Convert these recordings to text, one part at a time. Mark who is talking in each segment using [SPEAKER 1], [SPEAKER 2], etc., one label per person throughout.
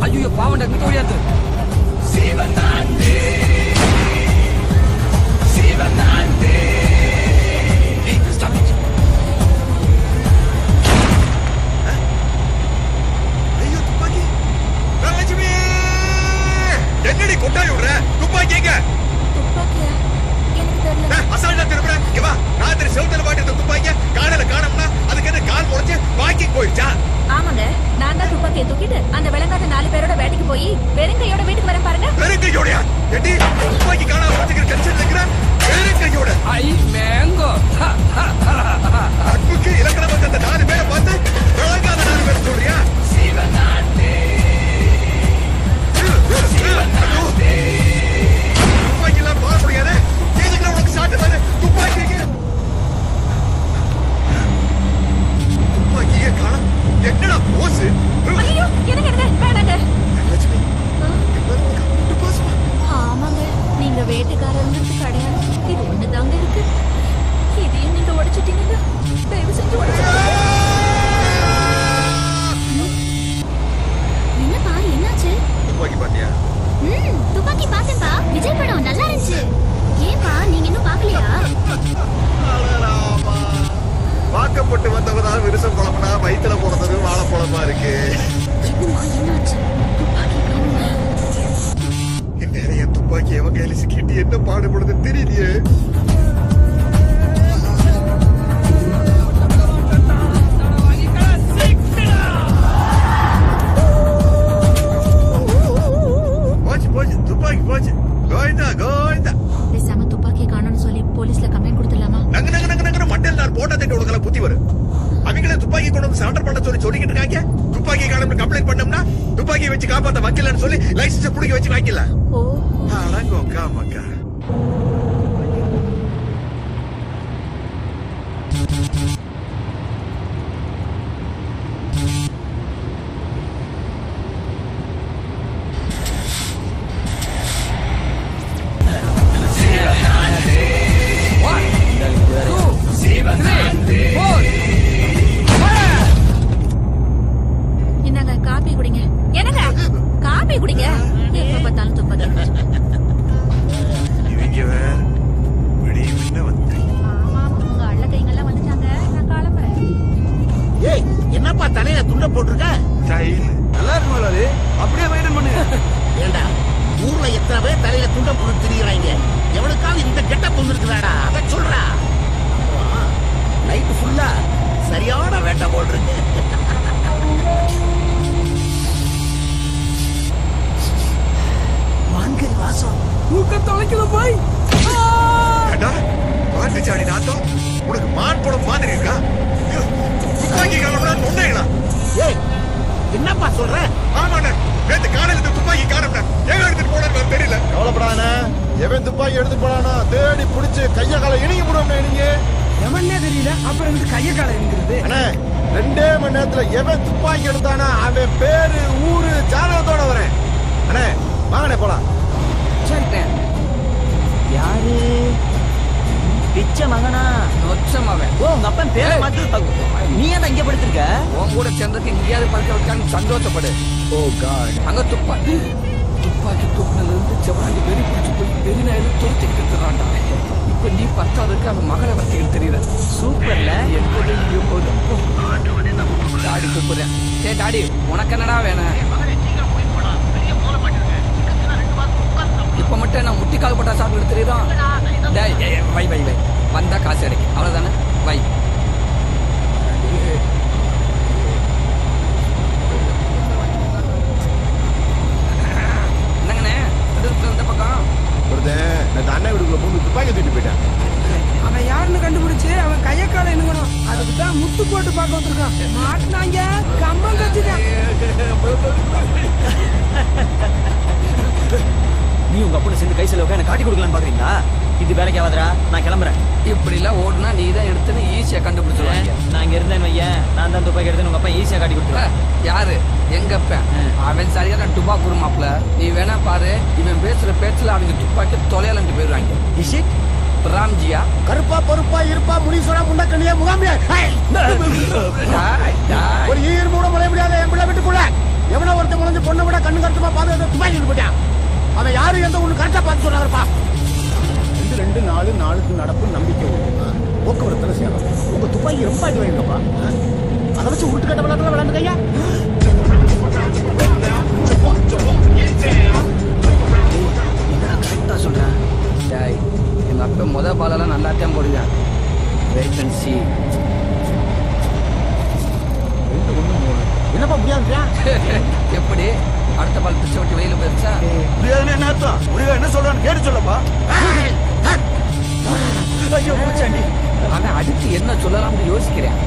[SPEAKER 1] ஐயோ பாவண்டா கிட்ட ஓடியாந்து Hey, stop it.
[SPEAKER 2] ஐயோ துப்பாக்கி தனலட்சுமி என்னடி கொட்டாய் விடுற துப்பாக்கி எங்க
[SPEAKER 3] துப்பாக்கியா எனக்கு தெரியல
[SPEAKER 2] ஏய், அசால்ட்டா திருப்புற இங்க வா ராத்திரி செவுத்துல பாட்டு இருந்த துப்பாக்கிய காணல காணோம்னா அதுக்கு என்ன கால் முளைச்சு வாக்கிங் போயிடுச்சா
[SPEAKER 3] ஆமாங்க நான் தான் துப்பாக்கியை தூக்கிட்டு அந்த விளங்காத நாலு பேரோட வேட்டைக்கு போய் வெறுங்கையோட வீட்டுக்கு வரேன் பாருங்க
[SPEAKER 2] வெறுங்கையோடயா எடி துப்பாக்கி காணாம வச்சுக்கிற டென்ஷன் இருக்கிற வெறுங்கையோட
[SPEAKER 1] ஐ மேங்கோ
[SPEAKER 2] அன்புக்கு இலக்கணம் வந்த அந்த நாலு பேரை பார்த்து விளங்காத நாலு பேரை சொல்றியா ஐயோ. துப்பாக்கி எல்லாம் போட முடியாது எதுக்குள்ள உனக்கு சாட்டு தானே துப்பாக்கி எங்க? துப்பாக்கியே காணோம் என்னடா போஸ்
[SPEAKER 3] ஐயோ எனக்கு எடுங்க வேணாங்க
[SPEAKER 2] லட்சுமி விட்டு போசுமா
[SPEAKER 3] ஆமாங்க நீங்க வேட்டைக்காரங்கிறது கிடையாது இது ஒண்ணுதாங்க இருக்கு இதையும் நீங்க உடைச்சிட்டீங்கன்னா தயவு செஞ்சு உடைச்சிடுங்க
[SPEAKER 4] என்னப்பா என்னாச்சு
[SPEAKER 2] துப்பாக்கி பாத்தியா
[SPEAKER 4] ம் துப்பாக்கி பார்த்தேன்பா விஜய் படம் நல்லா இருந்துச்சு ஏன்பா நீங்க இன்னும் பார்க்கலையா
[SPEAKER 2] அழறாமா. வாக்கப்பட்டு வந்தவதான் விருசம் குழம்புனா வயித்துல போனது வாழைப்பழமா இருக்கு
[SPEAKER 4] என்னம்மா என்னாச்சு துப்பாக்கி காணுமே.
[SPEAKER 2] நிறைய துப்பாக்கி எவன் கையில சிக்கிட்டு என்ன பாடுபடுதுன்னு தெரியலையே போச்சு போச்சு துப்பாக்கி போச்சு கோவிந்தா கோவிந்தா
[SPEAKER 3] பேசாம துப்பாக்கியை காணோம்னு சொல்லி போலீஸ்ல கம்ப்ளைண்ட் கொடுத்துடலாமா
[SPEAKER 2] நங்கு நங்கு நங்கு நங்கு மண்டல் நான் போட்டா தட்டி உனக்கு புத்தி வரும் அவங்களே துப்பாக்கி கொண்டு வந்து சரண்டர் பண்ண சொல்லி சொல்லிக்கிட்டு இருக்காங்க துப்பாக்கி காணும் கம்ப்ளைண்ட் பண்ணோம்னா துப்பாக்கியை வச்சு காப்பாத்த வைக்கலன்னு சொல்லி லைசன்ஸ் புடிக்க வச்சு வாங்கிக்கல
[SPEAKER 3] ஓ
[SPEAKER 2] அடங்கோக்கா மக்கா
[SPEAKER 1] One, two, three, four.
[SPEAKER 3] இந்தாங்க காப்பி குடிங்க என்னங்க காப்பி குடிங்க எப்ப பார்த்தாலும் துப்பாக்கி
[SPEAKER 2] இவங்க வேற விடிய முன்ன வந்து
[SPEAKER 3] ஆமா உங்க அள்ள கைங்கெல்லாம் வந்துட்டாங்க நான் கிளம்புறேன்
[SPEAKER 5] ஏய் என்னப்பா தலையில துண்ட போட்டிருக்க
[SPEAKER 2] ஸ்டைல்
[SPEAKER 1] நல்லா இருக்கு முதலாளி அப்படியே மெயின்டைன் பண்ணுங்க
[SPEAKER 5] ஏண்டா ஊர்ல எத்தனை பேர் தலையில துண்ட போட்டு திரியுறாங்க எவனுக்காவது இந்த கெட்டப் வந்துருக்குதாடா அத சொல்றா நைட்டு ஃபுல்லா சரியான வேட்டை போல் இருக்கு மான்கறி வாசம்
[SPEAKER 1] தூக்க தொலைக்கல போய்
[SPEAKER 2] ஏண்டா மாட்டு சாடி நாத்தம் உனக்கு மான் படம் மாதிரி இருக்கா துப்பாக்கி காணோம்னா நொண்டைங்களா
[SPEAKER 5] ஏய் என்னப்பா சொல்ற
[SPEAKER 2] ஆமாண்ணே நேத்து காலையில இந்த துப்பாக்கி காணோம்னா ஏன் எடுத்துட்டு போனான்னு தெரியல
[SPEAKER 6] கவலைப்படாதே எவன் துப்பாக்கி எடுத்து போனானோ தேடி பிடிச்சு கைய காலை இணைக்க முடியும் நீங்க
[SPEAKER 1] எவனே தெரியல அப்புறம் வந்து கைய கால எங்கிறது
[SPEAKER 6] அண்ணே ரெண்டே மணி நேரத்துல எவன் துப்பாக்கி எடுத்தானா அவன் பேரு ஊரு ஜாதகத்தோட வரேன் அண்ணே வாங்கண்ணே போலாம்
[SPEAKER 1] சரிட்டேன்
[SPEAKER 7] யாரு பிச்சை மகனா
[SPEAKER 1] நொச்சமாவன்
[SPEAKER 7] ஓ உங்க அப்பன் பேரை
[SPEAKER 1] ஏய்.
[SPEAKER 7] மாத்தி நீ ஏன் இங்க படுத்திருக்க
[SPEAKER 1] உன் கூட சேர்ந்ததுக்கு எங்கேயாவது படுக்க வைக்கான்னு சந்தோஷப்படு
[SPEAKER 7] ஓ காட்
[SPEAKER 1] அங்க துப்பாக்கி துப்பாக்கி தூக்கினதுல இருந்து செவராண்டி வெறி பிடிச்சு போய் வெறி நாயில துரத்திக்கிட்டு இருக்கிறான்டா இப்ப நீ பத்தாவதுக்கு அவன் மகளை வச்சுக்கிட்டு தெரியல
[SPEAKER 7] சூப்பர்ல
[SPEAKER 1] என்பது இங்கே போதும் டாடி கூப்பிடுறேன் சே டாடி உனக்கு என்னடா வேணும் இப்ப மட்டும் நான் முட்டி கால் போட்டா சாப்பிட்டு தெரியுதா டேய் ஏய், ஏய், வை வை வை வந்தா காசு கிடைக்கும் அவ்வளவுதானே வை என்னங்கண்ணே இது இருக்கு இந்த பக்கம்
[SPEAKER 6] ஒருத்தன் நேத்து அண்ணன் வீட்டுக்குள்ள போய் துப்பாக்கி தூக்கிட்டு போயிட்டான்
[SPEAKER 8] அவன் யாருன்னு கண்டுபிடிச்சு அவன் கையக்கால என்னங்கணும் அதுக்கு தான் முத்து போட்டு பார்க்க வந்திருக்கான் மாட்டினாங்க கம்பம் கச்சுக்கான்
[SPEAKER 7] நீ உங்க அப்பனை சேர்ந்து கை செலவுக்கு எனக்கு காட்டி கொடுக்கலான்னு பாக்குறீங்களா இது வேலைக்கு ஆகாதரா நான் கிளம்புறேன்
[SPEAKER 1] இப்படிலாம் ஓடுனா நீ தான் எடுத்துன்னு ஈஸியா கண்டுபிடிச்சிருவாங்க
[SPEAKER 7] நான் இங்க இருந்தேன் வையன் நான் தான் துப்பாக்கி எடுத்து உங்க அப்பா ஈஸியா காட்டி கொடுத்துருவேன்
[SPEAKER 1] யாரு எங்கப்ப அவன் சரியான டுபா குருமாப்ல நீ வேணா பாரு இவன் பேசுற பேச்சுல அவங்க துப்பாக்கி தொலையலண்டு போயிடுவாங்க
[SPEAKER 7] இஸ் இட்
[SPEAKER 1] ராம்ஜியா
[SPEAKER 5] கருப்பா பொறுப்பா இருப்பா முடிசோடா முண்டக்கண்ணியா முகாமியா ஏய்,
[SPEAKER 1] டாய், டாய்.
[SPEAKER 5] ஒரு ஈர் கூட முளைய முடியாத என் பிள்ளை வீட்டுக்குள்ள எவனோ ஒருத்தன் முளைஞ்சு பொண்ணை விட கண்ணு கருத்துமா பார்த்து துப்பாக்கி போட்டான் அவன் யாரு எந்த ஒண்ணு கரெக்டா பார்த்து சொன்னாங்கப்பா ரெண்டு ரெண்டு நாலு நாளுக்கு நடப்பு நம்பிக்கை உண்டு. போக்குவரத்துல சேரும் உங்க துப்பாக்கி ரொம்ப அடி வாங்கிங்கப்பா அதை வச்சு உருட்டு கட்ட விளையாட்டு விளையாண்டு கையா
[SPEAKER 7] கரெக்டா சொல்றேன்
[SPEAKER 1] டேய் எங்க அப்பா முத பாலெல்லாம் நல்லா தான் போடுவேன் வெயிட் அண்ட் சி
[SPEAKER 5] ரெண்டு ஒண்ணு மூணு என்னப்பா முடியாதுயா
[SPEAKER 1] எப்படி அடுத்த பால் பிச்சை விட்டு வெளியில போயிருச்சா
[SPEAKER 6] முடியாதுன்னு என்ன அர்த்தம் முடியாது என்ன சொல்றான்னு கேட்டு சொல்லப்பா ஐயோ பூச்சாண்டி
[SPEAKER 1] அவன் அடுத்து என்ன சொல்லலாம்னு யோசிக்கிறேன்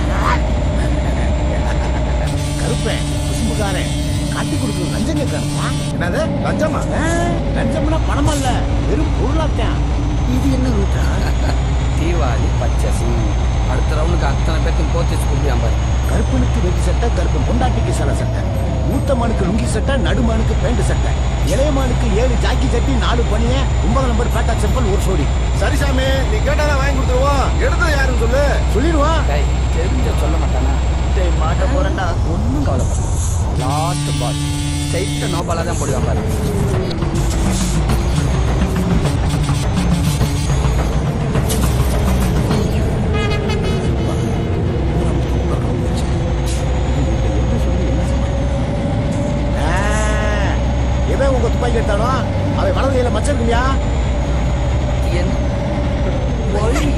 [SPEAKER 5] கருப்பேன் குசும்புக்காரன் காட்டி கொடுக்கணும் லஞ்சம் கேட்கறா
[SPEAKER 6] என்னது லஞ்சமா
[SPEAKER 5] லஞ்சம்னா பணம் அல்ல வெறும் பொருளாத்தான்
[SPEAKER 1] இது என்ன ரூட்டா தீபாவளி பச்சசி அடுத்த ரவுண்டுக்கு அத்தனை பேர்த்தையும் கோத்து வச்சு கூப்பிடுவான் பாரு
[SPEAKER 5] கருப்பனுக்கு வெட்டி சட்டை கருப்பன் பொண்டாட்டிக்கு சில சட்டை மூத்த மானுக்கு லுங்கி சட்டை நடுமானுக்கு பேண்ட் சட்டை இளைய மானுக்கு ஏழு ஜாக்கி சட்டி நாலு பனிய ஒன்பது நம்பர் பேட்டா செப்பல் ஒரு சோடி
[SPEAKER 6] சரி சாமி நீ கேட்டாதான் வாங்கி கொடுத்துருவோம் எடுத்தது யாருன்னு சொல்லு
[SPEAKER 5] சொல்லிடுவான்
[SPEAKER 1] டேய் தெரிஞ்ச சொல்ல மாட்டானா
[SPEAKER 7] டேய் மாட்ட போறேன்டா
[SPEAKER 1] ஒன்றும் கவலைப்பட லாஸ்ட் பால் ஸ்ட்ரைட்டாக நோ பாலாக தான் போடுவான் பாரு
[SPEAKER 5] ஆ, எவன் உங்க துப்பாக்கி எடுத்தானோ அவன் வலது கையில மச்சம் இருக்குயா
[SPEAKER 1] என்ன வழி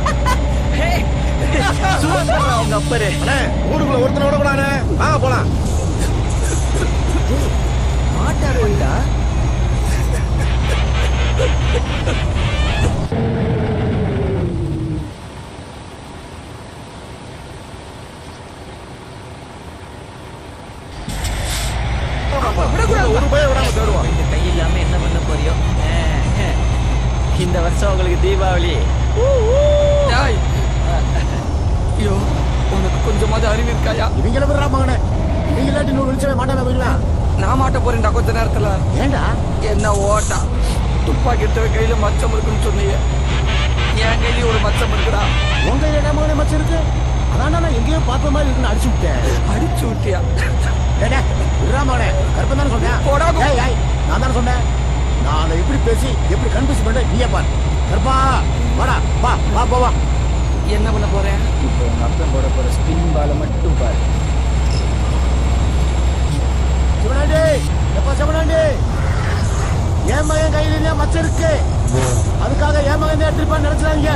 [SPEAKER 7] அவங்க அப்பரு
[SPEAKER 6] அண்ணே ஊருக்குள்ள ஒருத்தனை விடக்கூடாது வாங்க போலாம்
[SPEAKER 1] மாட்டாரு இல்லா
[SPEAKER 6] ஒரு பய விடாம தேடுவான்
[SPEAKER 7] இந்த கை இல்லாம என்ன பண்ண போறியோ ஆ, இந்த வருஷம் உங்களுக்கு தீபாவளி
[SPEAKER 1] டேய் ஐயோ உனக்கு கொஞ்சமாவது அறிவு இருக்காயா
[SPEAKER 5] இவங்கள விடுறா மகனே இவங்க இல்லாட்டி நூறு வெளிச்சமே மாட்டான போயிடுவேன்
[SPEAKER 1] நான் மாட்ட போறேன்டா கொஞ்ச நேரத்துல
[SPEAKER 5] ஏண்டா
[SPEAKER 1] என்ன ஓட்டா துப்பாக்கி எடுத்த கையில மச்சம் இருக்குன்னு சொன்னீங்க என் கையிலயும் ஒரு மச்சம் இருக்குடா
[SPEAKER 5] உங்க கையில என்ன மகனே மச்சம் இருக்கு அதான் நான் எங்கேயோ பார்த்த மாதிரி இருக்குன்னு அடிச்சு விட்டேன்
[SPEAKER 1] அடிச்சு விட்டியா
[SPEAKER 5] டேய், டேய், விடுறா மகனே கருப்பன் தானே சொன்னேன்
[SPEAKER 1] போடா, போ.
[SPEAKER 5] ஏய், ஏய், நான் தானே சொன்னேன் நான் அதை எப்படி பேசி எப்படி கன்ஃபியூஸ் பண்ண நீயே பாரு கருப்பா வாடா வா வா போவா
[SPEAKER 1] என்ன பண்ண போறேன் இப்போ உங்க அப்பன் போட போற ஸ்பின் பால மட்டும் பாரு
[SPEAKER 5] சிவனாண்டி எப்பா சிவனாண்டி என் மகன் கையில என்ன மச்சம் இருக்கு அதுக்காக என் மகன் தான் எடுத்துருப்பான்னு நினைச்சாங்க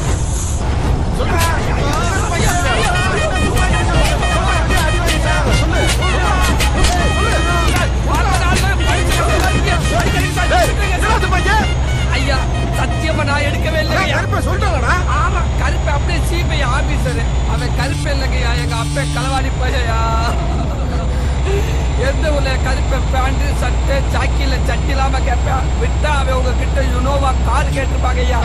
[SPEAKER 1] ஐயா சத்தியமா நான் எடுக்கவே இல்லையா
[SPEAKER 6] கருப்பை சொல்லிட்டாங்கடா
[SPEAKER 1] ஆமா கருப்பு அப்படியே சிபிஐ ஆபீசர் அவன் கருப்பு இல்லைங்கய்யா எங்க அப்ப களவாடி பையா எந்த ஊர்ல கருப்பு பேண்ட் சட்டை ஜாக்கில சட்டி இல்லாம கேட்பேன் விட்டா அவன் உங்ககிட்ட யுனோவா கார் கேட்டிருப்பாங்க ஐயா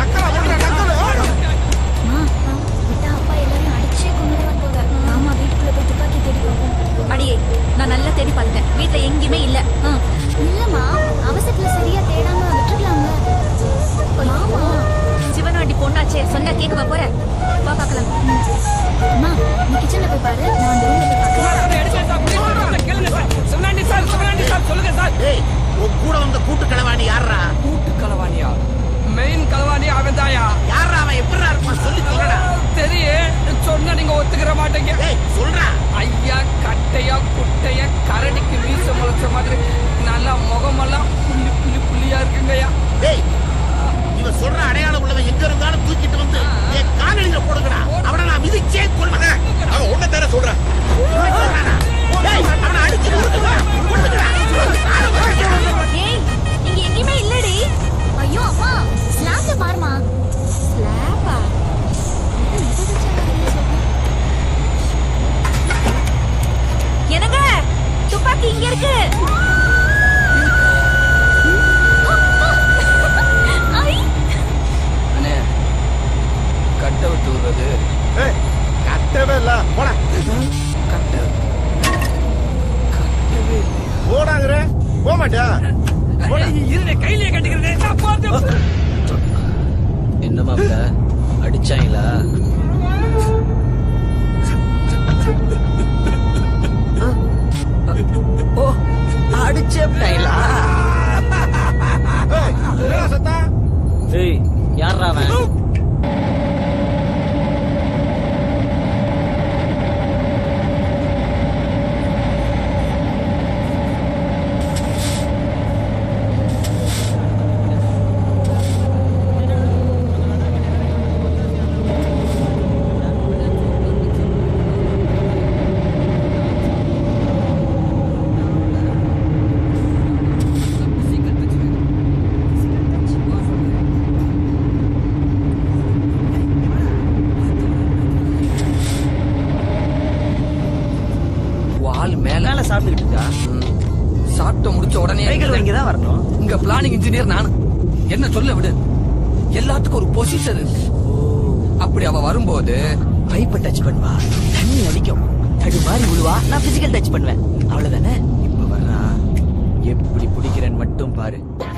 [SPEAKER 4] அம்மா, விட்டா அப்பா எல்லாரையும் அடிச்சே கொண்டுடுவான் போல ஆமா வீட்டுக்குள்ள போய் துப்பாக்கி தேடி பார்ப்போம்
[SPEAKER 3] அடியே நான் நல்லா தேடி பார்த்துட்டேன் வீட்டுல எங்கேயுமே இல்ல ஆ.
[SPEAKER 4] இல்லம்மா அவசரத்துல சரியா தேடாம விட்டுருக்கலாம்ல மாமா
[SPEAKER 3] சிவனாண்டி பொண்ணாச்சே சொன்னா கேட்கவா போற வா பார்க்கலாம்
[SPEAKER 4] அம்மா நீ கிச்சன்ல போய் பாரு நான் அந்த ரூம்ல போய் பார்க்கறேன்
[SPEAKER 1] சொன்னாண்டி சார் சொன்னாண்டி சார் சொல்லுங்க சார்
[SPEAKER 5] ஏய் உன் கூட வந்த கூட்டு கிளவாணி யாரா
[SPEAKER 1] கூட்டு களவாணியா மெயின் களவாணி அவன் தாயா
[SPEAKER 5] யாரா அவன் எப்படிடா இருப்பான் சொல்லி சொல்லடா
[SPEAKER 1] தெரியும் சொன்னா நீங்க ஒத்துக்கிற மாட்டீங்க
[SPEAKER 5] ஏய் சொல்றா
[SPEAKER 1] ஐயா கட்டையா குட்டையா கரடிக்கு வீச முளைச்ச மாதிரி நல்லா முகமெல்லாம் புள்ளி புள்ளி புள்ளியா இருக்குங்கய்யா
[SPEAKER 5] டேய் இவன் சொல்ற அடையாளம் உள்ளவன் எங்க இருந்தாலும் தூக்கிட்டு வந்து என் காலடியில போடுங்கடா அவனை நான் மிதிச்சே கொள்வேன்
[SPEAKER 2] அவன் ஒண்ணு தானே சொல்றான்
[SPEAKER 5] இவன் சொல்றானா? டேய் அவனை அடிச்சு நொறுக்குடா. கொன்னுடுடா.
[SPEAKER 3] ஏய் இங்க எங்கேயுமே இல்லடி
[SPEAKER 4] ஐயோ அம்மா ஸ்லாப்ல பாருமா
[SPEAKER 3] ஸ்லாப்பா என்னங்க துப்பாக்கி இங்க இருக்கு
[SPEAKER 4] ஐ
[SPEAKER 1] அண்ணே கட்டை விட்டு விடுறது
[SPEAKER 6] ஏய் கட்டவே இல்ல போடா
[SPEAKER 1] கட்டை கட்டவே இல்லையா
[SPEAKER 6] போடாங்கிற போக மாட்டியா
[SPEAKER 1] இருந்த கையிலே கட்டிக்கிறேன் நான் பார்த்து
[SPEAKER 7] என்ன மாப்பிள அடிச்சாங்களா
[SPEAKER 1] ஓ அடிச்சு
[SPEAKER 7] செப்டைலா
[SPEAKER 6] ஏய், என்னடா சத்தம்
[SPEAKER 7] ஏய் யாரா அவன்
[SPEAKER 1] வால் மேல
[SPEAKER 7] மேல சாப்பிட்டுக்கிட்டு இருக்கா
[SPEAKER 1] சாப்பிட்டு முடிச்ச உடனே
[SPEAKER 7] கைகள் வாங்கி தான் வரணும்
[SPEAKER 1] இங்க பிளானிங் இன்ஜினியர் நானு என்ன சொல்ல விடு எல்லாத்துக்கும் ஒரு பொசிஷன் இருக்கு அப்படி அவ வரும்போது
[SPEAKER 7] பைப்பை டச் பண்ணுவா தண்ணி அடிக்கும் அது மாதிரி விழுவா நான் பிசிக்கல் டச் பண்ணுவேன் அவ்வளவுதானே இப்ப வர்றா எப்படி பிடிக்கிறேன்னு மட்டும் பாரு